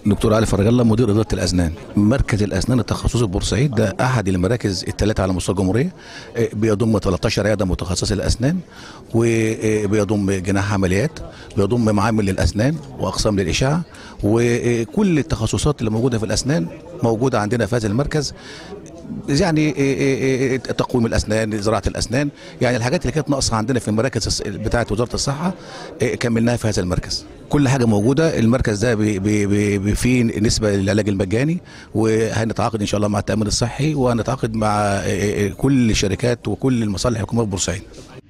دكتور علي فرج الله مدير اداره الاسنان مركز الاسنان التخصصي بورسعيد ده احد المراكز الثلاثه على مستوى الجمهوريه آه، بيضم 13 عياده متخصصه للاسنان وبيضم جناح عمليات بيضم معامل للاسنان واقسام للاشعه وكل التخصصات اللي موجوده في الاسنان موجوده عندنا في هذا المركز يعني إيه إيه إيه تقويم الاسنان زراعه الاسنان يعني الحاجات اللي كانت ناقصه عندنا في المراكز الص- بتاعه وزاره الصحه إيه، كملناها في هذا المركز كل حاجه موجوده المركز ده بي بي بي بي فيه نسبه للعلاج المجاني وهنتعاقد ان شاء الله مع التامين الصحي وهنتعاقد مع إيه، إيه، كل الشركات وكل المصالح الحكوميه في بورسعيد